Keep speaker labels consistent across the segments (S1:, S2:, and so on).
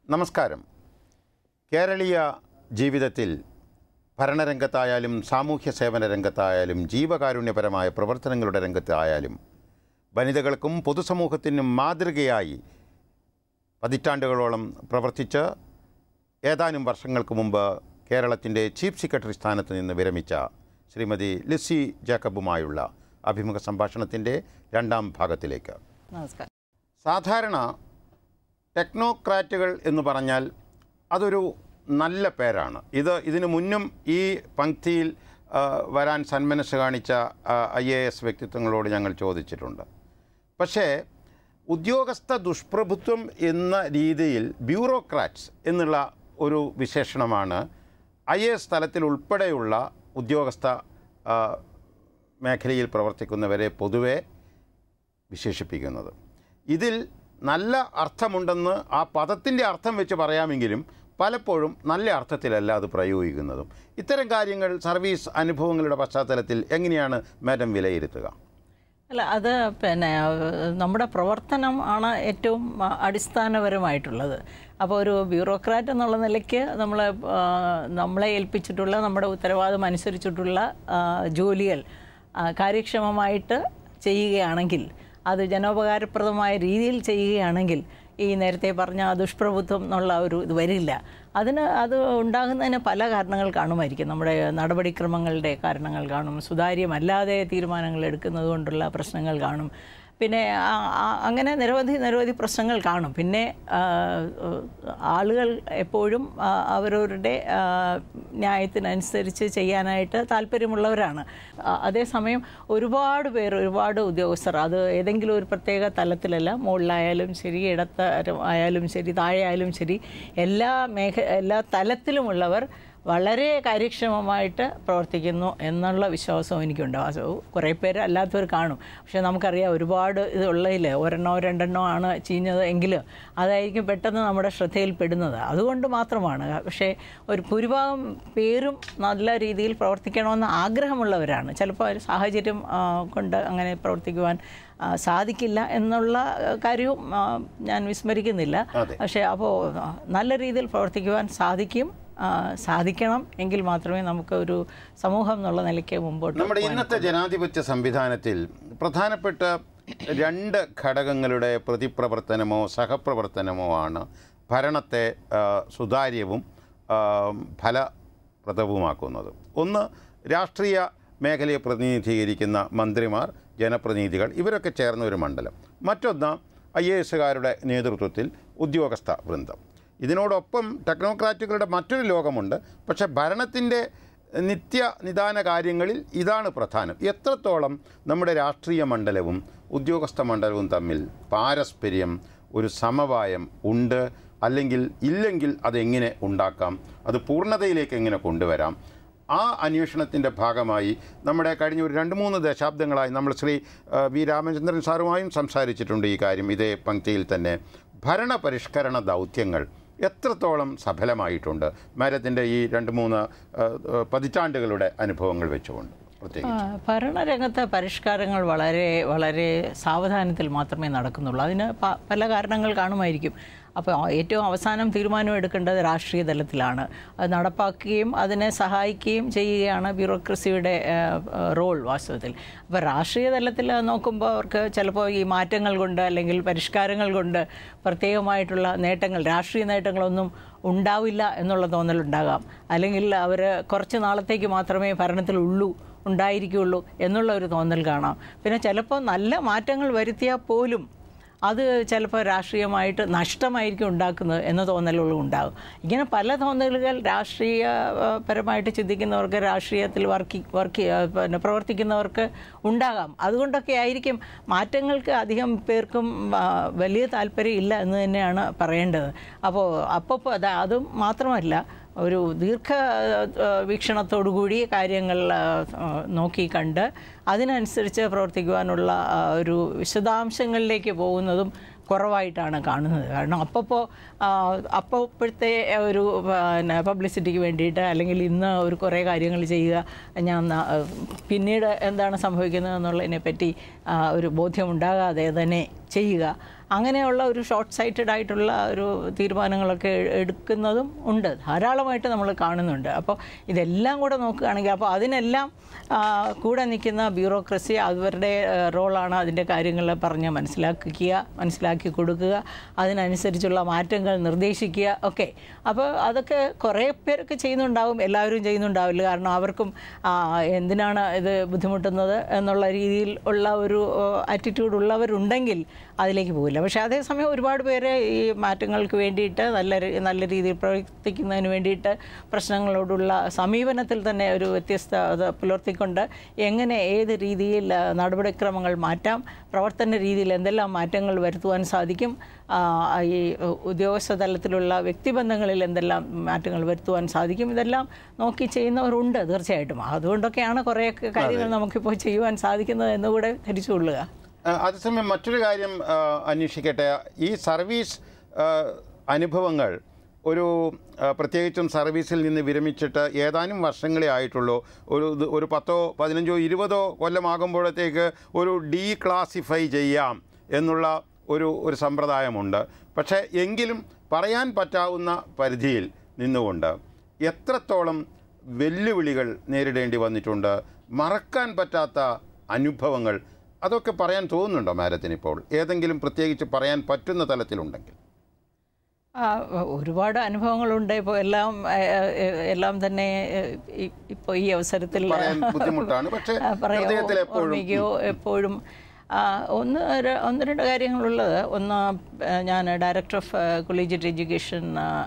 S1: നമസ്കാരം കേരളീയ ജീവിതത്തിൽ ഭരണരംഗത്തായാലും സാമൂഹ്യ സേവന രംഗത്തായാലും ജീവകാരുണ്യപരമായ പ്രവർത്തനങ്ങളുടെ രംഗത്തായാലും വനിതകൾക്കും പൊതുസമൂഹത്തിനും മാതൃകയായി പതിറ്റാണ്ടുകളോളം പ്രവർത്തിച്ച് ഏതാനും വർഷങ്ങൾക്ക് മുമ്പ് കേരളത്തിൻ്റെ ചീഫ് സെക്രട്ടറി സ്ഥാനത്ത് നിന്ന് വിരമിച്ച ശ്രീമതി ലിസി ജേക്കബുമായുള്ള അഭിമുഖ സംഭാഷണത്തിൻ്റെ രണ്ടാം ഭാഗത്തിലേക്ക്
S2: നമസ്കാരം
S1: സാധാരണ ടെക്നോക്രാറ്റുകൾ എന്ന് പറഞ്ഞാൽ അതൊരു നല്ല പേരാണ് ഇത് ഇതിനു മുന്നും ഈ പങ്ക്തിയിൽ ആ, വരാൻ സന്മനസ് കാണിച്ച ഐ എ എസ് വ്യക്തിത്വങ്ങളോട് ഞങ്ങൾ ചോദിച്ചിട്ടുണ്ട് പക്ഷേ ഉദ്യോഗസ്ഥ ദുഷ്പ്രഭുത്വം എന്ന രീതിയിൽ ബ്യൂറോക്രാറ്റ്സ് എന്നുള്ള ഒരു വിശേഷണമാണ് ഐ എ എസ് തലത്തിൽ ഉൾപ്പെടെയുള്ള ഉദ്യോഗസ്ഥ ആ, മേഖലയിൽ പ്രവർത്തിക്കുന്നവരെ പൊതുവെ വിശേഷിപ്പിക്കുന്നത് ഇതിൽ നല്ല അർത്ഥമുണ്ടെന്ന് ആ പദത്തിൻ്റെ അർത്ഥം വെച്ച് പറയാമെങ്കിലും പലപ്പോഴും നല്ല അർത്ഥത്തിലല്ല അത് പ്രയോഗിക്കുന്നതും ഇത്തരം കാര്യങ്ങൾ സർവീസ് അനുഭവങ്ങളുടെ പശ്ചാത്തലത്തിൽ എങ്ങനെയാണ് മാഡം വിലയിരുത്തുക
S2: അല്ല അത് പിന്നെ ഏഹ്, നമ്മുടെ പ്രവർത്തനം ആണ് ഏറ്റവും അ- അടിസ്ഥാനപരമായിട്ടുള്ളത് അപ്പോൾ ഒരു ബ്യൂറോക്രാറ്റ് എന്നുള്ള നിലയ്ക്ക് നമ്മളെ ആ, നമ്മളെ ഏൽപ്പിച്ചിട്ടുള്ള നമ്മുടെ ഉത്തരവാദിത്വം അനുസരിച്ചിട്ടുള്ള ആ, ജോലികൾ ആ, കാര്യക്ഷമമായിട്ട് ചെയ്യുകയാണെങ്കിൽ അത് ജനോപകാരപ്രദമായ രീതിയിൽ ചെയ്യുകയാണെങ്കിൽ ഈ നേരത്തെ പറഞ്ഞ ആ ദുഷ്പ്രഭുത്വം എന്നുള്ള ഒരു ഇത് വരില്ല അതിന് അത് ഉണ്ടാകുന്നതിന് പല കാരണങ്ങൾ കാണുമായിരിക്കും നമ്മുടെ നടപടിക്രമങ്ങളുടെ കാരണങ്ങൾ കാണും സുതാര്യമല്ലാതെ തീരുമാനങ്ങൾ എടുക്കുന്നത് കൊണ്ടുള്ള പ്രശ്നങ്ങൾ കാണും പിന്നെ ആ- ആ- അങ്ങനെ നിരവധി നിരവധി പ്രശ്നങ്ങൾ കാണും പിന്നെ ആ, ആളുകൾ എപ്പോഴും ആ, അവരവരുടെ ആ, ന്യായത്തിനനുസരിച്ച് ചെയ്യാനായിട്ട് താല്പര്യമുള്ളവരാണ് ആ, അതേസമയം ഒരുപാട് പേർ ഒരുപാട് ഉദ്യോഗസ്ഥർ അത് ഏതെങ്കിലും ഒരു പ്രത്യേക തലത്തിലല്ല മുകളിലായാലും ശരി ഇടത്തരം ആയാലും ശരി താഴെ ആയാലും ശരി എല്ലാ മേഖ എല്ലാ തലത്തിലുമുള്ളവർ വളരെ കാര്യക്ഷമമായിട്ട് പ്രവർത്തിക്കുന്നു എന്നുള്ള വിശ്വാസവും എനിക്കുണ്ട് അത് കുറേ പേര് അല്ലാത്തവർ കാണും പക്ഷേ നമുക്കറിയാം ഒരുപാട് ഇതുള്ളതിൽ ഒരെണ്ണോ രണ്ടെണ്ണോ ആണ് ചീഞ്ഞത് എങ്കിൽ അതായിരിക്കും പെട്ടെന്ന് നമ്മുടെ ശ്രദ്ധയിൽപ്പെടുന്നത് അതുകൊണ്ട് മാത്രമാണ് പക്ഷേ ഒരു ഭൂരിഭാഗം പേരും നല്ല രീതിയിൽ പ്രവർത്തിക്കണമെന്ന് ആഗ്രഹമുള്ളവരാണ് ചിലപ്പോൾ ഒരു സാഹചര്യം ആ, കൊണ്ട് അങ്ങനെ പ്രവർത്തിക്കുവാൻ ആ, സാധിക്കില്ല എന്നുള്ള ആ, കാര്യവും ആ, ഞാൻ വിസ്മരിക്കുന്നില്ല
S1: അതെ.
S2: പക്ഷേ അപ്പോൾ നല്ല രീതിയിൽ പ്രവർത്തിക്കുവാൻ സാധിക്കും ആ, സാധിക്കണം എങ്കിൽ മാത്രമേ നമുക്ക് ഒരു സമൂഹം എന്നുള്ള നിലയ്ക്ക് മുമ്പോട്ട്
S1: നമ്മുടെ ഇന്നത്തെ ജനാധിപത്യ സംവിധാനത്തിൽ പ്രധാനപ്പെട്ട രണ്ട് ഘടകങ്ങളുടെ പ്രതിപ്രവർത്തനമോ സഹപ്രവർത്തനമോ ആണ് ഭരണത്തെ ആ, സുതാര്യവും ആ, ഫലപ്രദവുമാക്കുന്നത് ഒന്ന് രാഷ്ട്രീയ മേഖലയെ പ്രതിനിധീകരിക്കുന്ന മന്ത്രിമാർ ജനപ്രതിനിധികൾ ഇവരൊക്കെ ചേർന്ന ഒരു മണ്ഡലം മറ്റൊന്ന് ഐ എ എസുകാരുടെ നേതൃത്വത്തിൽ ഉദ്യോഗസ്ഥ വൃന്ദം ഇതിനോടൊപ്പം ടെക്നോക്രാറ്റുകളുടെ മറ്റൊരു ലോകമുണ്ട് പക്ഷേ ഭരണത്തിൻ്റെ നിത്യ നിദാന കാര്യങ്ങളിൽ ഇതാണ് പ്രധാനം എത്രത്തോളം നമ്മുടെ രാഷ്ട്രീയ മണ്ഡലവും ഉദ്യോഗസ്ഥ മണ്ഡലവും തമ്മിൽ പാരസ്പര്യം ഒരു സമവായം ഉണ്ട് അല്ലെങ്കിൽ ഇല്ലെങ്കിൽ അതെങ്ങനെ ഉണ്ടാക്കാം അത് പൂർണ്ണതയിലേക്ക് എങ്ങനെ കൊണ്ടുവരാം ആ അന്വേഷണത്തിൻ്റെ ഭാഗമായി നമ്മുടെ കഴിഞ്ഞ ഒരു രണ്ട് മൂന്ന് ദശാബ്ദങ്ങളായി നമ്മൾ ശ്രീ ആ, വി രാമചന്ദ്രൻ സാറുമായും സംസാരിച്ചിട്ടുണ്ട് ഈ കാര്യം ഇതേ പങ്ക്തിയിൽ തന്നെ ഭരണപരിഷ്കരണ ദൗത്യങ്ങൾ എത്രത്തോളം സഫലമായിട്ടുണ്ട് മാരത്തിൻ്റെ ഈ രണ്ട് മൂന്ന് ആ, ആ, പതിറ്റാണ്ടുകളുടെ അനുഭവങ്ങൾ വെച്ചുകൊണ്ട് പ്രത്യേകിച്ച്
S2: ആ, ഭരണരംഗത്തെ പരിഷ്കാരങ്ങൾ വളരെ വളരെ സാവധാനത്തിൽ മാത്രമേ നടക്കുന്നുള്ളൂ അതിന് പ- പല കാരണങ്ങൾ കാണുമായിരിക്കും അപ്പോൾ ഏറ്റവും അവസാനം തീരുമാനം എടുക്കേണ്ടത് രാഷ്ട്രീയ തലത്തിലാണ് അത് നടപ്പാക്കുകയും അതിനെ സഹായിക്കുകയും ചെയ്യുകയാണ് ബ്യൂറോക്രസിയുടെ ആ, ആ, റോൾ വാസ്തവത്തിൽ അപ്പോൾ രാഷ്ട്രീയ തലത്തിൽ നോക്കുമ്പോൾ അവർക്ക് ചിലപ്പോൾ ഈ മാറ്റങ്ങൾ കൊണ്ട് അല്ലെങ്കിൽ പരിഷ്കാരങ്ങൾ കൊണ്ട് പ്രത്യേകമായിട്ടുള്ള നേട്ടങ്ങൾ രാഷ്ട്രീയ നേട്ടങ്ങളൊന്നും ഉണ്ടാവില്ല എന്നുള്ള തോന്നലുണ്ടാകാം അല്ലെങ്കിൽ അവർ കുറച്ച് നാളത്തേക്ക് മാത്രമേ ഭരണത്തിലുള്ളൂ ഉണ്ടായിരിക്കുകയുള്ളൂ എന്നുള്ള ഒരു തോന്നൽ കാണാം പിന്നെ ചിലപ്പോൾ നല്ല മാറ്റങ്ങൾ വരുത്തിയാൽ പോലും അത് ചിലപ്പോൾ രാഷ്ട്രീയമായിട്ട് നഷ്ടമായിരിക്കും ഉണ്ടാക്കുന്നത് എന്ന തോന്നലുകളും ഉണ്ടാകും ഇങ്ങനെ പല തോന്നലുകൾ രാഷ്ട്രീയ ആ, പരമായിട്ട് ചിന്തിക്കുന്നവർക്ക് രാഷ്ട്രീയത്തിൽ വർക്ക് വർക്ക് പിന്നെ പ്രവർത്തിക്കുന്നവർക്ക് ഉണ്ടാകാം അതുകൊണ്ടൊക്കെ ആയിരിക്കും മാറ്റങ്ങൾക്ക് അധികം പേർക്കും ആ, വലിയ താല്പര്യം ഇല്ല എന്ന് തന്നെയാണ് പറയേണ്ടത് അപ്പോൾ അപ്പോൾ അത് അതും മാത്രമല്ല ഒരു ദീർഘ ആ, വീക്ഷണത്തോടുകൂടി കാര്യങ്ങൾ ആ, ആ, നോക്കി കണ്ട് അതിനനുസരിച്ച് പ്രവർത്തിക്കുവാനുള്ള ആ, ഒരു വിശദാംശങ്ങളിലേക്ക് പോകുന്നതും കുറവായിട്ടാണ് കാണുന്നത് കാരണം അപ്പോൾ അപ്പോൾ ഇപ്പോഴത്തെ ഒരു പിന്നെ പബ്ലിസിറ്റിക്ക് വേണ്ടിയിട്ട് അല്ലെങ്കിൽ ഇന്ന് ഒരു കുറേ കാര്യങ്ങൾ ചെയ്യുക ഞാൻ ന- പിന്നീട് എന്താണ് സംഭവിക്കുന്നത് എന്നുള്ളതിനെ പറ്റി ആ, ഒരു ബോധ്യമുണ്ടാകാതെ തന്നെ ചെയ്യുക അങ്ങനെയുള്ള ഒരു ഷോർട്ട് സൈറ്റഡ് ആയിട്ടുള്ള ഒരു തീരുമാനങ്ങളൊക്കെ എ- എടുക്കുന്നതും ഉണ്ട് ധാരാളമായിട്ട് നമ്മൾ കാണുന്നുണ്ട് അപ്പോൾ ഇതെല്ലാം കൂടെ നോക്കുകയാണെങ്കിൽ അപ്പോൾ അതിനെല്ലാം ആ, കൂടെ നിൽക്കുന്ന ബ്യൂറോക്രസി അവരുടെ ആ, റോളാണ് അതിൻ്റെ കാര്യങ്ങൾ പറഞ്ഞ് മനസ്സിലാക്കുക മനസ്സിലാക്കി കൊടുക്കുക അതിനനുസരിച്ചുള്ള മാറ്റങ്ങൾ നിർദ്ദേശിക്കുക ഒക്കെ അപ്പോൾ അതൊക്കെ കുറേ പേരൊക്കെ ചെയ്യുന്നുണ്ടാവും എല്ലാവരും ചെയ്യുന്നുണ്ടാവില്ല കാരണം അവർക്കും ആ, എന്തിനാണ് ഇത് ബുദ്ധിമുട്ടുന്നത് എന്നുള്ള രീതിയിൽ ഉള്ള ഒരു ആറ്റിറ്റ്യൂഡ് ഉള്ളവരുണ്ടെങ്കിൽ അതിലേക്ക് പോകില്ല പക്ഷേ അതേസമയം ഒരുപാട് പേര് ഈ മാറ്റങ്ങൾക്ക് വേണ്ടിയിട്ട് നല്ല രീ- നല്ല രീതിയിൽ പ്രവർത്തിക്കുന്നതിന് വേണ്ടിയിട്ട് പ്രശ്നങ്ങളോടുള്ള സമീപനത്തിൽ തന്നെ ഒരു വ്യത്യസ്തത പുലർത്തിക്കൊണ്ട് എങ്ങനെ ഏത് രീതിയിൽ ആ, നടപടിക്രമങ്ങൾ മാറ്റാം പ്രവർത്തന രീതിയിൽ എന്തെല്ലാം മാറ്റങ്ങൾ വരുത്തുവാൻ സാധിക്കും ആ, ഈ ഉദ്യോഗസ്ഥ തലത്തിലുള്ള വ്യക്തിബന്ധങ്ങളിൽ എന്തെല്ലാം മാറ്റങ്ങൾ വരുത്തുവാൻ സാധിക്കും ഇതെല്ലാം നോക്കി ചെയ്യുന്നവരുണ്ട് തീർച്ചയായിട്ടും അതുകൊണ്ടൊക്കെയാണ് കുറേ കാര്യങ്ങൾ നമുക്കിപ്പോൾ ചെയ്യുവാൻ സാധിക്കുന്നത് എന്നുകൂടെ ധരിച്ചുകൊള്ളുക
S1: ആ, അതേസമയം മറ്റൊരു കാര്യം ആ, അന്വേഷിക്കട്ടെ ഈ സർവീസ് ആ, അനുഭവങ്ങൾ ഒരു ആ, പ്രത്യേകിച്ചും സർവീസിൽ നിന്ന് വിരമിച്ചിട്ട് ഏതാനും വർഷങ്ങളേ ആയിട്ടുള്ളൂ ഒരു ഇത് ഒരു പത്തോ പതിനഞ്ചോ ഇരുപതോ കൊല്ലമാകുമ്പോഴത്തേക്ക് ഒരു ഡീ ക്ലാസിഫൈ ചെയ്യാം എന്നുള്ള ഒരു ഒരു സമ്പ്രദായമുണ്ട് പക്ഷേ എങ്കിലും പറയാൻ പറ്റാവുന്ന പരിധിയിൽ നിന്നുകൊണ്ട് എത്രത്തോളം വെല്ലുവിളികൾ നേരിടേണ്ടി വന്നിട്ടുണ്ട് മറക്കാൻ പറ്റാത്ത അനുഭവങ്ങൾ അതൊക്കെ പറയാൻ തോന്നുന്നുണ്ടോ മാരത്തിന് ഇപ്പോൾ ഏതെങ്കിലും പ്രത്യേകിച്ച് പറയാൻ പറ്റുന്ന തലത്തിലുണ്ടെങ്കിൽ
S2: ആ, ഒരുപാട് അനുഭവങ്ങളുണ്ട് ഇപ്പോൾ എല്ലാം ഏ, ഏ, എല്ലാം തന്നെ ഇപ്പോൾ ഈ അവസരത്തിൽ
S1: പറയാൻ ബുദ്ധിമുട്ടാണ് പക്ഷേ
S2: ആ, പറയാൻ
S1: ഹൃദയത്തിൽ എപ്പോഴും
S2: ഓർമ്മിക്കുകയോ എപ്പോഴും ആ, ഒന്ന് ര- ഒന്ന് രണ്ട് കാര്യങ്ങളുള്ളത് ഒന്ന് ആ, ഞാൻ ഡയറക്ടർ ഓഫ് കൊളീജിയറ്റ് എഡ്യൂക്കേഷൻ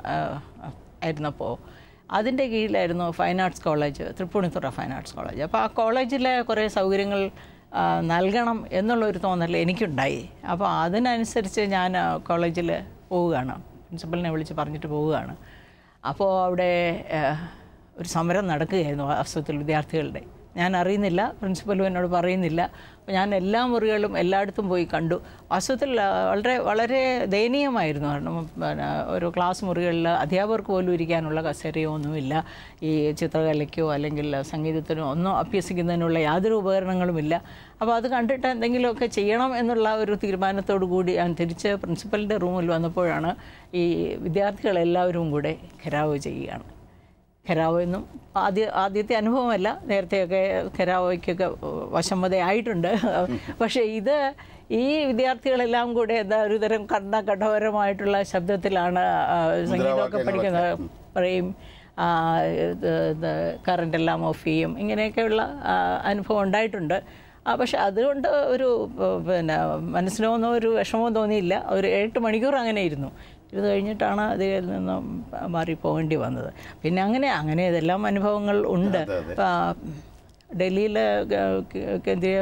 S2: ആയിരുന്നപ്പോൾ അതിൻ്റെ കീഴിലായിരുന്നു fine arts college Tripunithura fine arts college അപ്പോൾ ആ കോളേജിലെ കുറേ സൗകര്യങ്ങൾ ആ, നൽകണം എന്നുള്ളൊരു തോന്നൽ എനിക്കുണ്ടായി അപ്പോൾ അതിനനുസരിച്ച് ഞാൻ കോളേജിൽ പോവുകയാണ് പ്രിൻസിപ്പലിനെ വിളിച്ച് പറഞ്ഞിട്ട് പോവുകയാണ് അപ്പോൾ അവിടെ ആ, ഒരു സമരം നടക്കുകയായിരുന്നു വാസ്തവത്തിൽ വിദ്യാർത്ഥികളുടെ ഞാൻ അറിയുന്നില്ല പ്രിൻസിപ്പലും എന്നോട് പറയുന്നില്ല അപ്പോൾ ഞാൻ എല്ലാ മുറികളും എല്ലായിടത്തും പോയി കണ്ടു വാസ്തവത്തിൽ ആ, വളരെ വളരെ ദയനീയമായിരുന്നു കാരണം പിന്നെ ഒരു ക്ലാസ് മുറികളിൽ അധ്യാപകർക്ക് പോലും ഇരിക്കാനുള്ള കസേരയോ ഒന്നുമില്ല ഈ ചിത്രകലയ്ക്കോ അല്ലെങ്കിൽ സംഗീതത്തിനോ ഒന്നും അഭ്യസിക്കുന്നതിനുള്ള യാതൊരു ഉപകരണങ്ങളുമില്ല അപ്പോൾ അത് കണ്ടിട്ട് എന്തെങ്കിലുമൊക്കെ ചെയ്യണം എന്നുള്ള ഒരു തീരുമാനത്തോടു കൂടി ഞാൻ തിരിച്ച് പ്രിൻസിപ്പലിൻ്റെ റൂമിൽ വന്നപ്പോഴാണ് ഈ വിദ്യാർത്ഥികളെല്ലാവരും കൂടെ ഘെരാവ് ചെയ്യുകയാണ് ഖെരാവോ എന്നും ആദ്യ ആദ്യത്തെ അനുഭവമല്ല നേരത്തെയൊക്കെ ഖെരാവോയ്ക്കൊക്കെ വശമ്മതയായിട്ടുണ്ട് പക്ഷേ ഇത് ഈ വിദ്യാർത്ഥികളെല്ലാം കൂടെ എന്താ ഒരുതരം കണ്ണ കഠോരമായിട്ടുള്ള ശബ്ദത്തിലാണ് ആ, സംഗീതമൊക്കെ പഠിക്കുന്നത് പറയും ആ, ഇത് ഇത് കറണ്ട് എല്ലാം ഓഫ് ചെയ്യും ഇങ്ങനെയൊക്കെയുള്ള ആ, അനുഭവം ഉണ്ടായിട്ടുണ്ട് ആ, പക്ഷെ അതുകൊണ്ട് ഒരു ഏഹ്, പിന്നെ മനസ്സിനൊന്നും ഒരു വിഷമവും തോന്നിയില്ല ഒരു എട്ട് മണിക്കൂർ അങ്ങനെ ഇരുന്നു ഇത് കഴിഞ്ഞിട്ടാണ് അതിൽ നിന്നും മാറി പോകേണ്ടി വന്നത് പിന്നെ അങ്ങനെ അങ്ങനെ ഇതെല്ലാം അനുഭവങ്ങൾ ഉണ്ട് ഇപ്പം ഡൽഹിയിലെ ഗ- കേ- കേന്ദ്രീയ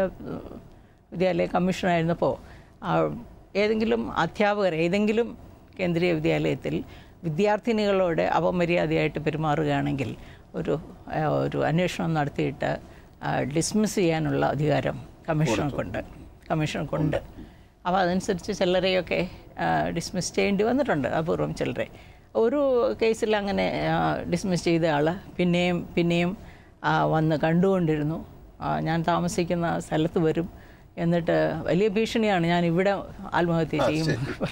S2: വിദ്യാലയ കമ്മീഷനായിരുന്നപ്പോൾ ഏതെങ്കിലും അധ്യാപകർ ഏതെങ്കിലും കേന്ദ്രീയ വിദ്യാലയത്തിൽ വിദ്യാർത്ഥിനികളോട് അപമര്യാദയായിട്ട് പെരുമാറുകയാണെങ്കിൽ ഒരു ആ, ഒരു അന്വേഷണം നടത്തിയിട്ട് ഡിസ്മിസ് ചെയ്യാനുള്ള അധികാരം കമ്മീഷണർക്കുണ്ട് കമ്മീഷണർക്കുണ്ട് അപ്പോൾ അതനുസരിച്ച് ചിലരെയൊക്കെ ഡിസ്മിസ് ചെയ്യേണ്ടി വന്നിട്ടുണ്ട് അപൂർവം ചിലരെ ഒരു കേസിൽ അങ്ങനെ ഡിസ്മിസ് ചെയ്ത ആൾ പിന്നെയും പിന്നെയും ആ, വന്ന് കണ്ടുകൊണ്ടിരുന്നു ആ, ഞാൻ താമസിക്കുന്ന സ്ഥലത്ത് വരും എന്നിട്ട് വലിയ ഭീഷണിയാണ് ഞാൻ ഇവിടെ ആത്മഹത്യ ചെയ്യും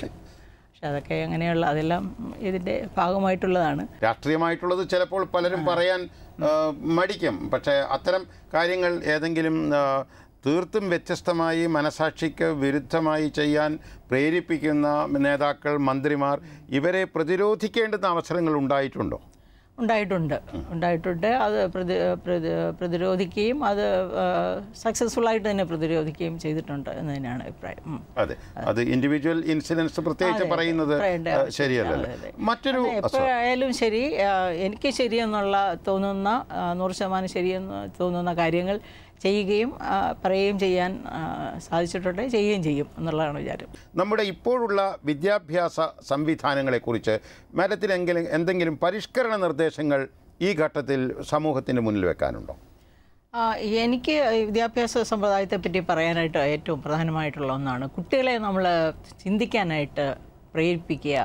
S2: പക്ഷെ അതൊക്കെ അങ്ങനെയുള്ള അതെല്ലാം ഇതിൻ്റെ ഭാഗമായിട്ടുള്ളതാണ്
S1: രാഷ്ട്രീയമായിട്ടുള്ളത് ചിലപ്പോൾ പലരും പറയാൻ ആ, മടിക്കും പക്ഷേ അത്തരം കാര്യങ്ങൾ ഏതെങ്കിലും ആ, തീർത്തും വ്യത്യസ്തമായി മനസാക്ഷിക്ക് വിരുദ്ധമായി ചെയ്യാൻ പ്രേരിപ്പിക്കുന്ന നേതാക്കൾ മന്ത്രിമാർ ഇവരെ പ്രതിരോധിക്കേണ്ടുന്ന അവസരങ്ങൾ ഉണ്ടായിട്ടുണ്ടോ
S2: ഉണ്ടായിട്ടുണ്ട് ഉണ്ടായിട്ടുണ്ട് അത് പ്രതി പ്രതി പ്രതിരോധിക്കുകയും അത് സക്സസ്ഫുൾ ആയിട്ട് തന്നെ പ്രതിരോധിക്കുകയും ചെയ്തിട്ടുണ്ട് എന്ന് തന്നെയാണ് അഭിപ്രായം ഉം.
S1: അതെ അത് ഇൻഡിവിജ്വൽ ഇൻസിഡൻസ് പ്രത്യേകിച്ച്
S2: അതെ,
S1: പറയുന്നത്
S2: പറയേണ്ട
S1: ആ,
S2: ആവശ്യമില്ല.
S1: ശരിയല്ലല്ലോ
S2: അതെ, അതെ.
S1: മറ്റൊരു
S2: അതെ, എപ്പോഴായാലും ശരി ആ, എനിക്ക് ശരിയെന്നുള്ള തോന്നുന്ന ആ, നൂറ് ശതമാനം ശരിയെന്ന് തോന്നുന്ന കാര്യങ്ങൾ ചെയ്യുകയും ആ, പറയുകയും ചെയ്യാൻ ആ, സാധിച്ചിട്ടുണ്ട് ചെയ്യുകയും ചെയ്യും എന്നുള്ളതാണ് വിചാരം
S1: നമ്മുടെ ഇപ്പോഴുള്ള വിദ്യാഭ്യാസ സംവിധാനങ്ങളെക്കുറിച്ച് മാഡത്തിനെങ്കിലും എന്തെങ്കിലും പരിഷ്കരണ നിർദ്ദേശങ്ങൾ ഈ ഘട്ടത്തിൽ സമൂഹത്തിന് മുന്നിൽ വെക്കാനുണ്ടോ
S2: ആ, എനിക്ക് ഈ വിദ്യാഭ്യാസ സമ്പ്രദായത്തെ പറ്റി പറയാനായിട്ട് ഏറ്റവും പ്രധാനമായിട്ടുള്ള ഒന്നാണ് കുട്ടികളെ നമ്മൾ ചിന്തിക്കാനായിട്ട് പ്രേരിപ്പിക്കുക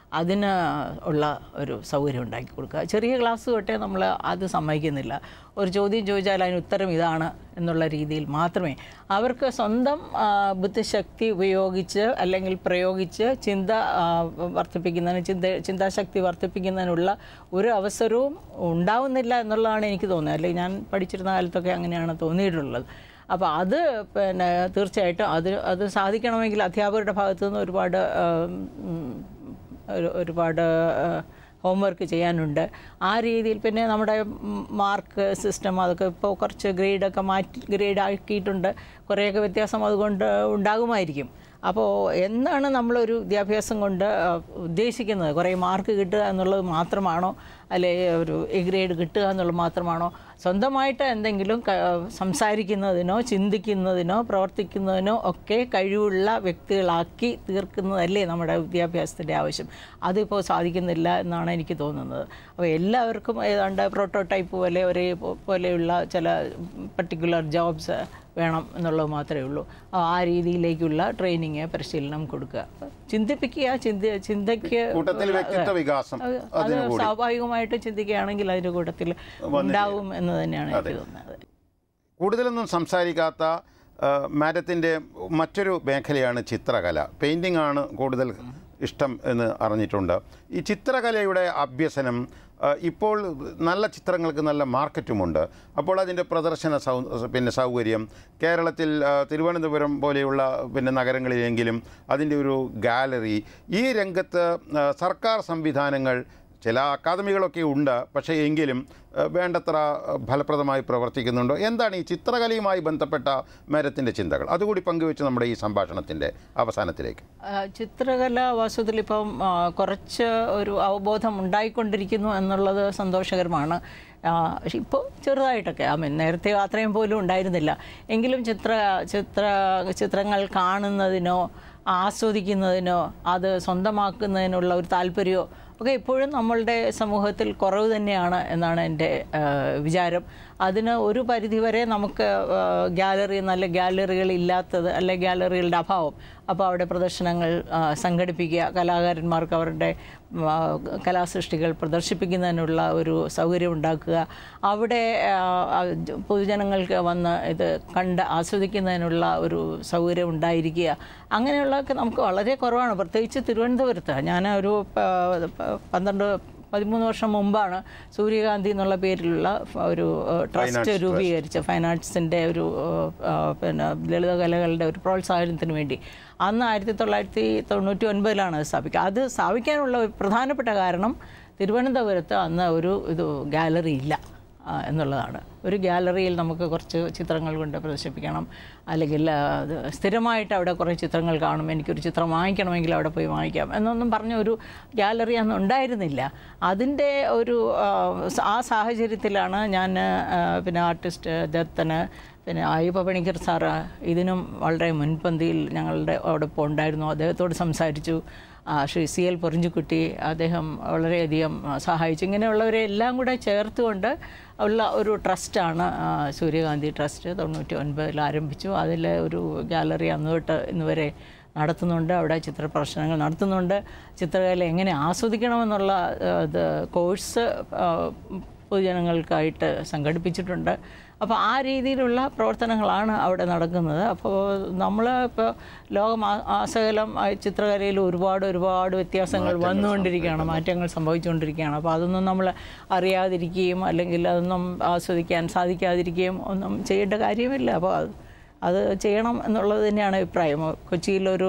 S2: അതിന് ഉള്ള ഒരു സൗകര്യം ഉണ്ടാക്കി കൊടുക്കുക ചെറിയ ക്ലാസ് തൊട്ടേ നമ്മൾ അത് സമ്മതിക്കുന്നില്ല ഒരു ചോദ്യം ചോദിച്ചാൽ അതിന് ഉത്തരം ഇതാണ് എന്നുള്ള രീതിയിൽ മാത്രമേ അവർക്ക് സ്വന്തം ആ, ബുദ്ധിശക്തി ഉപയോഗിച്ച് അല്ലെങ്കിൽ പ്രയോഗിച്ച് ചിന്ത ആ, വർദ്ധിപ്പിക്കുന്നതിന് ചിന്ത ചിന്താശക്തി വർദ്ധിപ്പിക്കുന്നതിനുള്ള ഒരു അവസരവും ഉണ്ടാവുന്നില്ല എന്നുള്ളതാണ് എനിക്ക് തോന്നുന്നത് അല്ലെങ്കിൽ ഞാൻ പഠിച്ചിരുന്ന കാലത്തൊക്കെ അങ്ങനെയാണ് തോന്നിയിട്ടുള്ളത് അപ്പോൾ അത് പിന്നെ തീർച്ചയായിട്ടും അത് അത് സാധിക്കണമെങ്കിൽ അധ്യാപകരുടെ ഭാഗത്തു നിന്ന് ഒരുപാട് ആ, ഉം, ഒരു ഒരുപാട് ഹോംവർക്ക് ചെയ്യാനുണ്ട് ആ രീതിയിൽ പിന്നെ നമ്മുടെ മാർക്ക് സിസ്റ്റം അതൊക്കെ ഇപ്പോൾ കുറച്ച് ഗ്രേഡൊക്കെ മാറ്റി ഗ്രേഡ് ആക്കിയിട്ടുണ്ട് കുറേയൊക്കെ വ്യത്യാസം അതുകൊണ്ട് ഉണ്ടാകുമായിരിക്കും അപ്പോൾ എന്താണ് നമ്മളൊരു വിദ്യാഭ്യാസം കൊണ്ട് ആ, ഉദ്ദേശിക്കുന്നത് കുറേ മാർക്ക് കിട്ടുക എന്നുള്ളത് മാത്രമാണോ അല്ലെ ഒരു എ ഗ്രേഡ് കിട്ടുക എന്നുള്ളത് മാത്രമാണോ സ്വന്തമായിട്ട് എന്തെങ്കിലും ക- സംസാരിക്കുന്നതിനോ ചിന്തിക്കുന്നതിനോ പ്രവർത്തിക്കുന്നതിനോ ഒക്കെ കഴിവുള്ള വ്യക്തികളാക്കി തീർക്കുന്നതല്ലേ നമ്മുടെ വിദ്യാഭ്യാസത്തിൻ്റെ ആവശ്യം അതിപ്പോൾ സാധിക്കുന്നില്ല എന്നാണ് എനിക്ക് തോന്നുന്നത് അപ്പോൾ എല്ലാവർക്കും ഏതാണ്ട് പ്രോട്ടോടൈപ്പ് പോലെ ഒരേ പോ- പോലെയുള്ള ചില പർട്ടിക്കുലർ ജോബ്സ് വേണം എന്നുള്ളത് മാത്രമേ ഉള്ളൂ ആ രീതിയിലേക്കുള്ള ട്രെയിനിങ് പരിശീലനം കൊടുക്കുക ചിന്തിപ്പിക്കുക ചിന്ത ചിന്തയ്ക്ക്
S1: കൂട്ടത്തിൽ വ്യക്തിത്വ വികാസം
S2: അത് അത് സ്വാഭാവികമായിട്ട് ചിന്തിക്കുകയാണെങ്കിൽ അതിൻ്റെ കൂട്ടത്തിൽ ഉണ്ടാവും എന്ന് തന്നെയാണ് എനിക്ക് തോന്നുന്നത്
S1: കൂടുതലൊന്നും സംസാരിക്കാത്ത ആ, മാഡത്തിൻ്റെ മറ്റൊരു മേഖലയാണ് ചിത്രകല പെയിൻറ്റിംഗ് ആണ് കൂടുതൽ ഇഷ്ടം എന്ന് അറിഞ്ഞിട്ടുണ്ട് ഈ ചിത്രകലയുടെ അഭ്യസനം ആ, ഇപ്പോൾ നല്ല ചിത്രങ്ങൾക്ക് നല്ല മാർക്കറ്റുമുണ്ട് അപ്പോൾ അതിൻ്റെ പ്രദർശന സൗ പിന്നെ സൗകര്യം കേരളത്തിൽ ആ, തിരുവനന്തപുരം പോലെയുള്ള പിന്നെ നഗരങ്ങളിലെങ്കിലും അതിൻ്റെ ഒരു ഗാലറി ഈ രംഗത്ത് ആ, സർക്കാർ സംവിധാനങ്ങൾ ചില അക്കാദമികളൊക്കെ ഉണ്ട് പക്ഷേ എങ്കിലും ഏഹ്, വേണ്ടത്ര ഏഹ്, ഫലപ്രദമായി പ്രവർത്തിക്കുന്നുണ്ടോ എന്താണ് ഈ ചിത്രകലയുമായി ബന്ധപ്പെട്ട മേരത്തിൻ്റെ ചിന്തകൾ അതുകൂടി പങ്കുവെച്ച് നമ്മുടെ ഈ സംഭാഷണത്തിൻ്റെ അവസാനത്തിലേക്ക്
S2: ആ, ചിത്രകല വാസ്തുവിൽ ഇപ്പം ആ, കുറച്ച് ഒരു അവബോധം ഉണ്ടായിക്കൊണ്ടിരിക്കുന്നു എന്നുള്ളത് സന്തോഷകരമാണ് ആ, പക്ഷെ ഇപ്പോൾ ചെറുതായിട്ടൊക്കെ ഐ മീൻ നേരത്തെ അത്രയും പോലും ഉണ്ടായിരുന്നില്ല എങ്കിലും ചിത്ര ചിത്ര ചിത്രങ്ങൾ കാണുന്നതിനോ ആസ്വദിക്കുന്നതിനോ അത് സ്വന്തമാക്കുന്നതിനുള്ള ഒരു താല്പര്യമോ ഒക്കെ ഇപ്പോഴും നമ്മളുടെ സമൂഹത്തിൽ കുറവ് തന്നെയാണ് എന്നാണ് എൻ്റെ ആ, വിചാരം അതിന് ഒരു പരിധിവരെ നമുക്ക് ആ, ഗാലറി നല്ല ഗാലറികൾ ഇല്ലാത്തത് അല്ലെ ഗാലറികളുടെ അഭാവം അപ്പോൾ അവിടെ പ്രദർശനങ്ങൾ ആ, സംഘടിപ്പിക്കുക കലാകാരന്മാർക്ക് അവരുടെ ആ, കലാസൃഷ്ടികൾ പ്രദർശിപ്പിക്കുന്നതിനുള്ള ഒരു സൗകര്യം ഉണ്ടാക്കുക അവിടെ ആ, ആ, ജ- പൊതുജനങ്ങൾക്ക് വന്ന് ഇത് കണ്ട് ആസ്വദിക്കുന്നതിനുള്ള ഒരു സൗകര്യം ഉണ്ടായിരിക്കുക അങ്ങനെയുള്ളതൊക്കെ നമുക്ക് വളരെ കുറവാണ് പ്രത്യേകിച്ച് തിരുവനന്തപുരത്ത് ഞാൻ ഒരു പ- പ- പന്ത്രണ്ട് പതിമൂന്ന് വർഷം മുമ്പാണ് സൂര്യകാന്തി എന്നുള്ള പേരിലുള്ള ഫ- ഒരു ട്രസ്റ്റ് രൂപീകരിച്ച ഫൈൻ ആർട്സിൻ്റെ ഒരു ഏഹ്, ആ, പിന്നെ ലളിതകലകളുടെ ഒരു പ്രോത്സാഹനത്തിന് വേണ്ടി അന്ന് ആയിരത്തി തൊള്ളായിരത്തി തൊണ്ണൂറ്റി ഒൻപതിലാണ് അത് സ്ഥാപിക്കുക അത് സ്ഥാപിക്കാനുള്ള ഒരു പ്രധാനപ്പെട്ട കാരണം തിരുവനന്തപുരത്ത് അന്ന് ഒരു ഇത് ഗാലറി ഇല്ല ആ, എന്നുള്ളതാണ് ഒരു ഗാലറിയിൽ നമുക്ക് കുറച്ച് ചിത്രങ്ങൾ കൊണ്ട് പ്രദർശിപ്പിക്കണം അല്ലെങ്കിൽ ആ, അത് സ്ഥിരമായിട്ട് അവിടെ കുറേ ചിത്രങ്ങൾ കാണും എനിക്കൊരു ചിത്രം വാങ്ങിക്കണമെങ്കിൽ അവിടെ പോയി വാങ്ങിക്കാം എന്നൊന്നും പറഞ്ഞ ഒരു ഗാലറി അന്ന് ഉണ്ടായിരുന്നില്ല അതിൻ്റെ ഒരു ആ, സ- ആ സാഹചര്യത്തിലാണ് ഞാൻ ആ, പിന്നെ ആർട്ടിസ്റ്റ് ദത്തന് പിന്നെ അയ്യപ്പ പണിക്കർ സാറ് ഇതിനും വളരെ മുൻപന്തിയിൽ ഞങ്ങളുടെ അവിടെ ഇപ്പോൾ ഉണ്ടായിരുന്നു അദ്ദേഹത്തോട് സംസാരിച്ചു ആ, ശ്രീ സി എൽ പൊറിഞ്ചുകുട്ടി അദ്ദേഹം വളരെയധികം ആ, സഹായിച്ചു ഇങ്ങനെയുള്ളവരെ എല്ലാം കൂടെ ചേർത്തുകൊണ്ട് ഉള്ള ഒരു ട്രസ്റ്റാണ് ആ, സൂര്യകാന്തി ട്രസ്റ്റ് തൊണ്ണൂറ്റി ഒൻപതിൽ ആരംഭിച്ചു അതിൽ ഒരു ഗാലറി അന്ന് തൊട്ട് ഇന്ന് വരെ നടത്തുന്നുണ്ട് അവിടെ ചിത്ര പ്രദർശനങ്ങൾ നടത്തുന്നുണ്ട് ചിത്രകല എങ്ങനെ ആസ്വദിക്കണമെന്നുള്ള ആ, ഇത് കോഴ്സ് ആ, പൊതുജനങ്ങൾക്കായിട്ട് സംഘടിപ്പിച്ചിട്ടുണ്ട് അപ്പോൾ ആ രീതിയിലുള്ള പ്രവർത്തനങ്ങളാണ് അവിടെ നടക്കുന്നത് അപ്പോൾ നമ്മൾ ഇപ്പോൾ ലോകം ആ- ആസകലം ആ ചിത്രകലയിൽ ഒരുപാട് ഒരുപാട് വ്യത്യാസങ്ങൾ വന്നുകൊണ്ടിരിക്കുകയാണ് മാറ്റങ്ങൾ സംഭവിച്ചുകൊണ്ടിരിക്കുകയാണ് അപ്പോൾ അതൊന്നും നമ്മൾ അറിയാതിരിക്കുകയും അല്ലെങ്കിൽ അതൊന്നും ആസ്വദിക്കാൻ സാധിക്കാതിരിക്കുകയും ഒന്നും ചെയ്യേണ്ട കാര്യമില്ല അപ്പോൾ അത് അത് ചെയ്യണം എന്നുള്ളത് തന്നെയാണ് അഭിപ്രായം കൊച്ചിയിലൊരു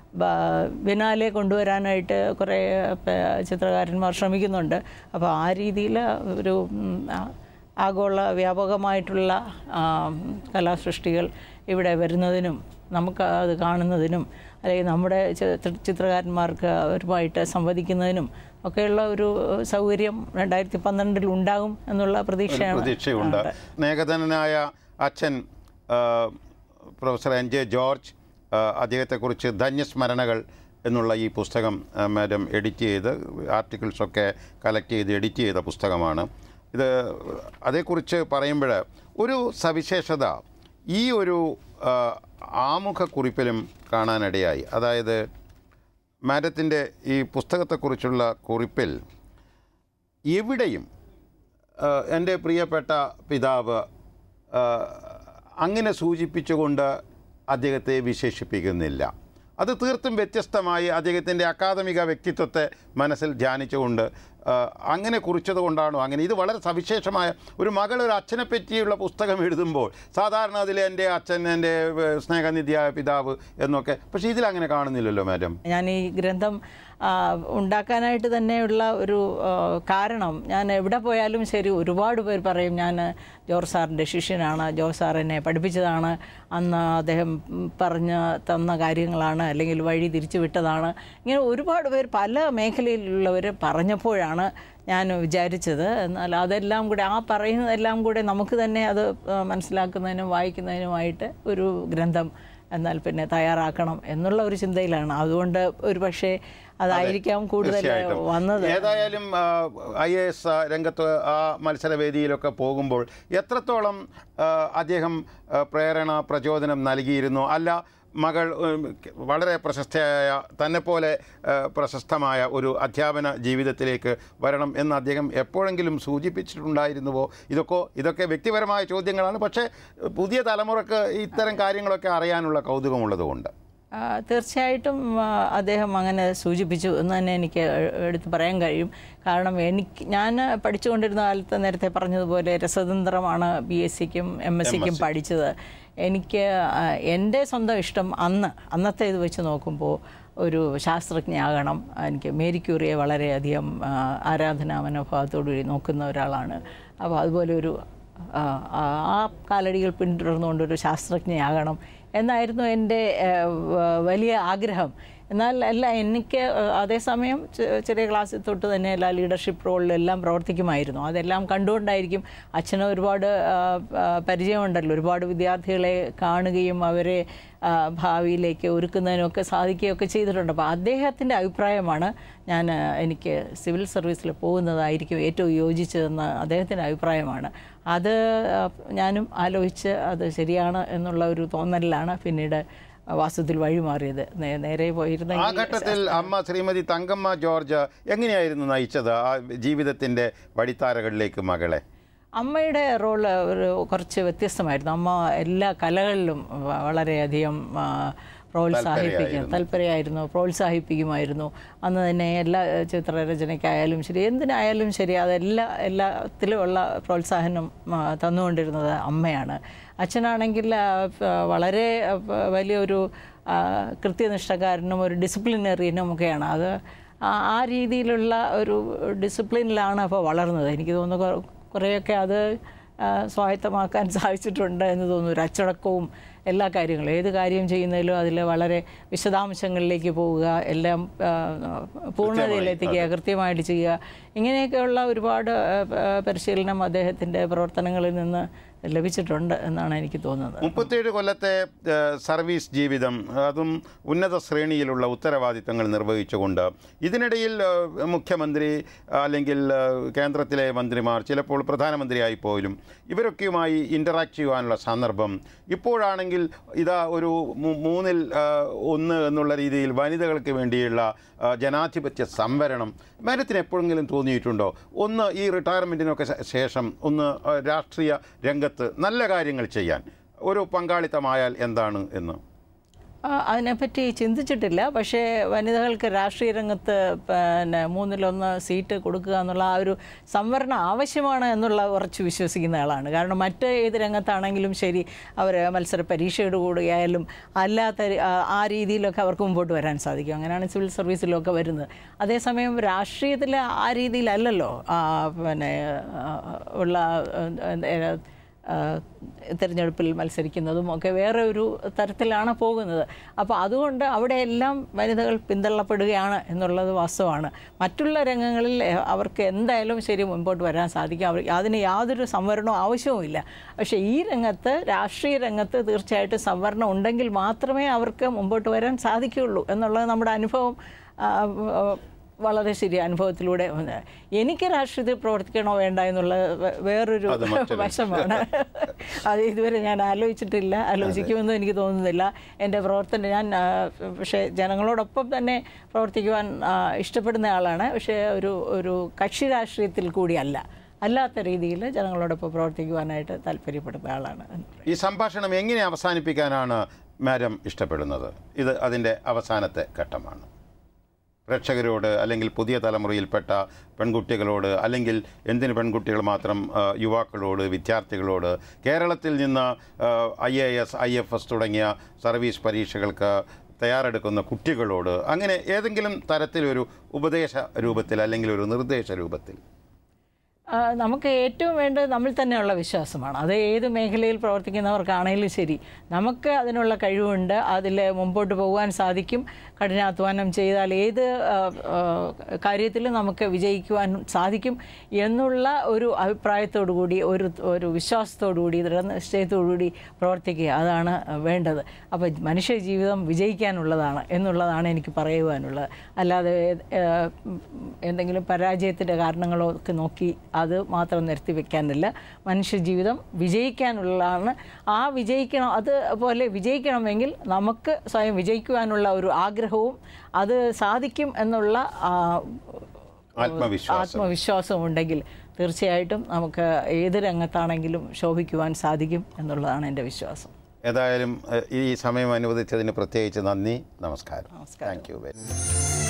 S2: ബ- ബിനാലെ കൊണ്ടുവരാനായിട്ട് കുറേ പ- ചിത്രകാരന്മാർ ശ്രമിക്കുന്നുണ്ട് അപ്പോൾ ആ രീതിയിൽ ഒരു ഉം, ആ- ആഗോള വ്യാപകമായിട്ടുള്ള ആ, കലാസൃഷ്ടികൾ ഇവിടെ വരുന്നതിനും നമുക്ക് അത് കാണുന്നതിനും അല്ലെങ്കിൽ നമ്മുടെ ചിത്ര- ചിത്രകാരന്മാർക്ക് അവരുമായിട്ട് സംവദിക്കുന്നതിനും ഒക്കെയുള്ള ഒരു സൗകര്യം രണ്ടായിരത്തി പന്ത്രണ്ടിൽ ഉണ്ടാകും എന്നുള്ള പ്രതീക്ഷയാണ്
S1: പ്രതീക്ഷയുണ്ട് സ്നേഹധനനായ അച്ഛൻ ആ, പ്രൊഫസർ എൻ ജെ ജോർജ് ആ, അദ്ദേഹത്തെക്കുറിച്ച് ധന്യസ്മരണകൾ എന്നുള്ള ഈ പുസ്തകം ആ, മാഡം എഡിറ്റ് ചെയ്ത് ആർട്ടിക്കിൾസൊക്കെ കളക്ട് ചെയ്ത് എഡിറ്റ് ചെയ്ത പുസ്തകമാണ് ഇത് അതേക്കുറിച്ച് പറയുമ്പോൾ ഒരു സവിശേഷത ഈ ഒരു ആ, ആമുഖക്കുറിപ്പിലും കാണാനിടയായി അതായത് മാഡത്തിൻ്റെ ഈ പുസ്തകത്തെക്കുറിച്ചുള്ള കുറിപ്പിൽ എവിടെയും ആ, എൻ്റെ പ്രിയപ്പെട്ട പിതാവ് ആ, അങ്ങനെ സൂചിപ്പിച്ചുകൊണ്ട് അദ്ദേഹത്തെ വിശേഷിപ്പിക്കുന്നില്ല അത് തീർത്തും വ്യത്യസ്തമായി അദ്ദേഹത്തിൻ്റെ അക്കാദമിക വ്യക്തിത്വത്തെ മനസ്സിൽ ധ്യാനിച്ചുകൊണ്ട് ആ, അങ്ങനെ കുറിച്ചത് കൊണ്ടാണോ അങ്ങനെ ഇത് വളരെ സവിശേഷമായ ഒരു മകൾ ഒരു അച്ഛനെ പറ്റിയുള്ള പുസ്തകം എഴുതുമ്പോൾ സാധാരണ അതിൽ എൻ്റെ അച്ഛൻ എൻ്റെ ഏഹ്, സ്നേഹനിധിയായ പിതാവ് എന്നൊക്കെ പക്ഷേ ഇതിലങ്ങനെ കാണുന്നില്ലല്ലോ മാഡം
S2: ഞാൻ ഈ ഗ്രന്ഥം ആ, ഉണ്ടാക്കാനായിട്ട് തന്നെയുള്ള ഒരു ആ, കാരണം ഞാൻ എവിടെ പോയാലും ശരി ഒരുപാട് പേർ പറയും ഞാൻ ജോർജ് സാറിൻ്റെ ശിഷ്യനാണ് ജോർജ് സാർ എന്നെ പഠിപ്പിച്ചതാണ് അന്ന് അദ്ദേഹം ഉം, പറഞ്ഞ് തന്ന കാര്യങ്ങളാണ് അല്ലെങ്കിൽ വഴി തിരിച്ചു വിട്ടതാണ് ഇങ്ങനെ ഒരുപാട് പേർ പല മേഖലയിലുള്ളവർ പറഞ്ഞപ്പോഴാണ് ഞാൻ വിചാരിച്ചത് എന്നാൽ അതെല്ലാം കൂടെ ആ പറയുന്നതെല്ലാം കൂടെ നമുക്ക് തന്നെ അത് ആ, മനസ്സിലാക്കുന്നതിനും വായിക്കുന്നതിനുമായിട്ട് ഒരു ഗ്രന്ഥം എന്നാൽ പിന്നെ തയ്യാറാക്കണം എന്നുള്ള ഒരു ചിന്തയിലാണ് അതുകൊണ്ട് ഒരു പക്ഷേ അതായിരിക്കാം കൂടുതൽ
S1: തീർച്ചയായിട്ടും.
S2: വന്നത്
S1: ഏതായാലും ഐ എ എസ് രംഗത്ത് ആ മത്സരവേദിയിലൊക്കെ പോകുമ്പോൾ എത്രത്തോളം ആ, അദ്ദേഹം ആ, പ്രേരണ പ്രചോദനം നൽകിയിരുന്നു അല്ല മകൾ ഉം, വളരെ പ്രശസ്തയായ തന്നെപ്പോലെ ആ, പ്രശസ്തമായ ഒരു അധ്യാപന ജീവിതത്തിലേക്ക് വരണം എന്ന് അദ്ദേഹം എപ്പോഴെങ്കിലും സൂചിപ്പിച്ചിട്ടുണ്ടായിരുന്നുവോ ഇതൊക്കെ ഇതൊക്കെ വ്യക്തിപരമായ ചോദ്യങ്ങളാണ് പക്ഷേ പുതിയ തലമുറക്ക് ഇത്തരം കാര്യങ്ങളൊക്കെ അറിയാനുള്ള കൗതുകമുള്ളതുകൊണ്ട്
S2: ആ, തീർച്ചയായിട്ടും ആ, അദ്ദേഹം അങ്ങനെ സൂചിപ്പിച്ചു എന്ന് തന്നെ എനിക്ക് എ- എടുത്ത് പറയാൻ കഴിയും കാരണം എനിക്ക് ഞാൻ പഠിച്ചുകൊണ്ടിരുന്ന കാലത്ത് നേരത്തെ പറഞ്ഞതുപോലെ രസതന്ത്രമാണ് ബി എസ് സിക്കും എം എസ് സിക്കും പഠിച്ചത് എനിക്ക് ആ, എൻ്റെ സ്വന്തം ഇഷ്ടം അന്ന് അന്നത്തെ ഇത് വെച്ച് നോക്കുമ്പോൾ ഒരു ശാസ്ത്രജ്ഞയാകണം എനിക്ക് മേരി ക്യൂറിയെ വളരെയധികം ആ, ആരാധനാ മനോഭാവത്തോടുകൂടി നോക്കുന്ന ഒരാളാണ് അപ്പോൾ അതുപോലെ ഒരു ആ, ആ ആ കാലടികൾ പിന്തുടർന്നുകൊണ്ട് ഒരു ശാസ്ത്രജ്ഞയാകണം എന്നായിരുന്നു എൻ്റെ ആ, വ- വലിയ ആഗ്രഹം എന്നാൽ അല്ല എനിക്ക് ആ, അതേസമയം ചെ- ചെറിയ ക്ലാസ്സിൽ തൊട്ട് തന്നെ എല്ലാ ലീഡർഷിപ്പ് റോളിലെല്ലാം പ്രവർത്തിക്കുമായിരുന്നു അതെല്ലാം കണ്ടുകൊണ്ടായിരിക്കും അച്ഛന് ഒരുപാട് ആ, ആ, പരിചയമുണ്ടല്ലോ ഒരുപാട് വിദ്യാർത്ഥികളെ കാണുകയും അവരെ ആ, ഭാവിയിലേക്ക് ഒരുക്കുന്നതിനൊക്കെ സാധിക്കുകയൊക്കെ ചെയ്തിട്ടുണ്ട് അപ്പോൾ അദ്ദേഹത്തിൻ്റെ അഭിപ്രായമാണ് ഞാൻ ആ, എനിക്ക് സിവിൽ സർവീസിൽ പോകുന്നതായിരിക്കും ഏറ്റവും യോജിച്ചതെന്ന് അദ്ദേഹത്തിൻ്റെ അഭിപ്രായമാണ് അത് ആ, ഞാനും ആലോചിച്ച് അത് ശരിയാണ് എന്നുള്ള ഒരു തോന്നലിലാണ് പിന്നീട് വാസ്തുത്തിൽ വഴിമാറിയത് നേ- നേരെ
S1: ആ
S2: പോയിരുന്നെങ്കിൽ
S1: ഘട്ടത്തിൽ അമ്മ ശ്രീമതി തങ്കമ്മ ജോർജ് എങ്ങനെയായിരുന്നു നയിച്ചത് ആ ജീവിതത്തിന്റെ വഴിത്താരകളിലേക്ക് മകളെ
S2: അമ്മയുടെ റോള് ഒരു കുറച്ച് വ്യത്യസ്തമായിരുന്നു അമ്മ എല്ലാ കലകളിലും വ- വളരെയധികം ആ, പ്രോത്സാഹിപ്പിക്കും താല്പര്യമായിരുന്നു പ്രോത്സാഹിപ്പിക്കുമായിരുന്നു അന്ന് തന്നെ എല്ലാ ഏഹ്, ചിത്രരചനയ്ക്കായാലും ശരി എന്തിനായാലും ശരി അതെല്ലാ എല്ലാത്തിലുമുള്ള പ്രോത്സാഹനം ആ, തന്നുകൊണ്ടിരുന്നത് അമ്മയാണ് അച്ഛനാണെങ്കിൽ ആ, പ- വളരെ ആ, പ- വലിയൊരു ആ, കൃത്യനിഷ്ഠക്കാരനും ഒരു ഡിസിപ്ലിനറിയനും ഒക്കെയാണ് അത് ആ- ആ രീതിയിലുള്ള ഒരു ഡിസിപ്ലിനിലാണ് അപ്പോൾ വളർന്നത് എനിക്ക് തോന്നുന്നു കൊ- കുറേയൊക്കെ അത് ആ, സ്വായത്തമാക്കാൻ സാധിച്ചിട്ടുണ്ട് എന്ന് തോന്നുന്നു ഒരു അച്ചടക്കവും എല്ലാ കാര്യങ്ങളും ഏത് കാര്യം ചെയ്യുന്നതിലും അതിൽ വളരെ വിശദാംശങ്ങളിലേക്ക് പോവുക എല്ലാം ആ, പൂർണ്ണതയിലെത്തിക്കുക കൃത്യമായിട്ട് ചെയ്യുക ഇങ്ങനെയൊക്കെയുള്ള ഒരുപാട് ആ, ആ, പരിശീലനം അദ്ദേഹത്തിൻ്റെ പ്രവർത്തനങ്ങളിൽ നിന്ന് ലഭിച്ചിട്ടുണ്ട് എന്നാണ് എനിക്ക് തോന്നുന്നത്
S1: മുപ്പത്തേഴ് കൊല്ലത്തെ ഏഹ്, സർവീസ് ജീവിതം അതും ഉന്നത ശ്രേണിയിലുള്ള ഉത്തരവാദിത്തങ്ങൾ നിർവഹിച്ചുകൊണ്ട് ഇതിനിടയിൽ ഏഹ്, മുഖ്യമന്ത്രി അല്ലെങ്കിൽ ഏഹ്, കേന്ദ്രത്തിലെ മന്ത്രിമാർ ചിലപ്പോൾ പ്രധാനമന്ത്രിയായി പോലും ഇവരൊക്കെയുമായി ഇൻ്ററാക്ട് ചെയ്യുവാനുള്ള സന്ദർഭം ഇപ്പോഴാണെങ്കിൽ ഇതാ ഒരു മൂ- മൂന്നിൽ ഏഹ്, ഒന്ന് എന്നുള്ള രീതിയിൽ വനിതകൾക്ക് വേണ്ടിയുള്ള ഏഹ്, ജനാധിപത്യ സംവരണം മാഡത്തിന് എപ്പോഴെങ്കിലും തോന്നിയിട്ടുണ്ടോ ഒന്ന് ഈ റിട്ടയർമെൻറ്റിനൊക്കെ ശേ- ശേഷം ഒന്ന് ഏഹ്, രാഷ്ട്രീയ രംഗത്ത് നല്ല കാര്യങ്ങൾ ചെയ്യാൻ ഒരു പങ്കാളിത്തമായാൽ എന്താണ് എന്ന്
S2: ആ, അതിനെപ്പറ്റി ചിന്തിച്ചിട്ടില്ല പക്ഷേ വനിതകൾക്ക് രാഷ്ട്രീയ രംഗത്ത് പിന്നെ മൂന്നിലൊന്ന് സീറ്റ് കൊടുക്കുക എന്നുള്ള ആ ഒരു സംവരണം ആവശ്യമാണ് എന്നുള്ള ഉറച്ച് വിശ്വസിക്കുന്ന ആളാണ് കാരണം മറ്റ് ഏത് രംഗത്താണെങ്കിലും ശരി അവർ മത്സര പരീക്ഷയുടെ കൂടെയായാലും അല്ലാത്ത രി- ആ- ആ രീതിയിലൊക്കെ അവർക്ക് മുമ്പോട്ട് വരാൻ സാധിക്കും അങ്ങനെയാണ് സിവിൽ സർവീസിലൊക്കെ വരുന്നത് അതേസമയം രാഷ്ട്രീയത്തിൽ ആ രീതിയിലല്ലല്ലോ ആ, പിന്നെ ആ, ഉള്ള ആ, ആ, തിരഞ്ഞെടുപ്പിൽ മത്സരിക്കുന്നതും ഒക്കെ വേറെ ഒരു തരത്തിലാണ് പോകുന്നത് അപ്പോൾ അതുകൊണ്ട് അവിടെയെല്ലാം വനിതകൾ പിന്തള്ളപ്പെടുകയാണ് എന്നുള്ളത് വാസ്തവമാണ് മറ്റുള്ള രംഗങ്ങളിൽ എ, അവർക്ക് എന്തായാലും ശരി മുൻപോട്ട് വരാൻ സാധിക്കും അവർ അതിന് യാതൊരു സംവരണവും ആവശ്യവുമില്ല പക്ഷേ ഈ രംഗത്ത് രാഷ്ട്രീയ രംഗത്ത് തീർച്ചയായിട്ടും സംവരണം ഉണ്ടെങ്കിൽ മാത്രമേ അവർക്ക് മുമ്പോട്ട് വരാൻ സാധിക്കുകയുള്ളൂ എന്നുള്ളത് നമ്മുടെ അനുഭവം ആ, ആ, വളരെ ശരി അനുഭവത്തിലൂടെ വന്നത്. എനിക്ക് രാഷ്ട്രീയത്തിൽ പ്രവർത്തിക്കണോ വേണ്ട എന്നുള്ള വേ- വേറൊരു
S1: അത് മറ്റൊരു
S2: വശമാണ് അത് ഇതുവരെ ഞാൻ ആലോചിച്ചിട്ടില്ല ആലോചിക്കുമെന്നും എനിക്ക് തോന്നുന്നില്ല എൻ്റെ പ്രവർത്തനം ഞാൻ ആ, പക്ഷേ ജനങ്ങളോടൊപ്പം തന്നെ പ്രവർത്തിക്കുവാൻ ആ, ഇഷ്ടപ്പെടുന്ന ആളാണ് പക്ഷേ ഒരു ഒരു കക്ഷി രാഷ്ട്രീയത്തിൽ കൂടിയല്ല അല്ലാത്ത രീതിയിൽ ജനങ്ങളോടൊപ്പം പ്രവർത്തിക്കുവാനായിട്ട് താല്പര്യപ്പെടുന്ന ആളാണ്
S1: ഈ സംഭാഷണം എങ്ങനെ അവസാനിപ്പിക്കാനാണ് മാഡം ഇഷ്ടപ്പെടുന്നത് ഇത് അതിൻ്റെ അവസാനത്തെ ഘട്ടമാണ് പ്രേക്ഷകരോട് അല്ലെങ്കിൽ പുതിയ തലമുറയിൽപ്പെട്ട പെൺകുട്ടികളോട് അല്ലെങ്കിൽ എന്തിന് പെൺകുട്ടികൾ മാത്രം ആ, യുവാക്കളോട് വിദ്യാർത്ഥികളോട് കേരളത്തിൽ നിന്ന് I A S I F S തുടങ്ങിയ സർവീസ് പരീക്ഷകൾക്ക് തയ്യാറെടുക്കുന്ന കുട്ടികളോട് അങ്ങനെ ഏതെങ്കിലും തരത്തിലൊരു ഉപദേശ രൂപത്തിൽ അല്ലെങ്കിൽ ഒരു നിർദ്ദേശ രൂപത്തിൽ
S2: ആ, നമുക്ക് ഏറ്റവും വേണ്ടത് നമ്മിൽ തന്നെയുള്ള വിശ്വാസമാണ് അത് ഏത് മേഖലയിൽ പ്രവർത്തിക്കുന്നവർക്കാണെങ്കിലും ശരി നമുക്ക് അതിനുള്ള കഴിവുണ്ട് അതിൽ മുമ്പോട്ട് പോകാൻ സാധിക്കും കഠിനാധ്വാനം ചെയ്താൽ ഏത് ആ, ആ, കാര്യത്തിലും നമുക്ക് വിജയിക്കുവാൻ സാധിക്കും എന്നുള്ള ഒരു അഭിപ്രായത്തോടു കൂടി ഒരു ഒരു വിശ്വാസത്തോടു കൂടി ദൃഢനിശ്ചയത്തോടു കൂടി പ്രവർത്തിക്കുക അതാണ് വേണ്ടത് അപ്പോൾ മനുഷ്യ ജീവിതം വിജയിക്കാനുള്ളതാണ് എന്നുള്ളതാണ് എനിക്ക് പറയുവാനുള്ളത് അല്ലാതെ ഏഹ്, എന്തെങ്കിലും പരാജയത്തിൻ്റെ കാരണങ്ങളോ ഒക്കെ നോക്കി അത് മാത്രം നിർത്തി വെക്കാനില്ല മനുഷ്യ ജീവിതം വിജയിക്കാനുള്ളതാണ് ആ വിജയിക്കണം അതുപോലെ വിജയിക്കണമെങ്കിൽ നമുക്ക് സ്വയം വിജയിക്കുവാനുള്ള ഒരു ആഗ്രഹവും അത് സാധിക്കും എന്നുള്ള ആ,
S1: ആത്മവിശ്വാസം
S2: ആത്മവിശ്വാസം ഉണ്ടെങ്കിൽ തീർച്ചയായിട്ടും നമുക്ക് ഏത് രംഗത്താണെങ്കിലും ശോഭിക്കുവാൻ സാധിക്കും എന്നുള്ളതാണ് എൻ്റെ വിശ്വാസം
S1: ഏതായാലും ഏഹ്, ഈ സമയം അനുവദിച്ചതിന് പ്രത്യേകിച്ച് നന്ദി നമസ്കാരം
S2: നമസ്കാരം.
S1: Thank you very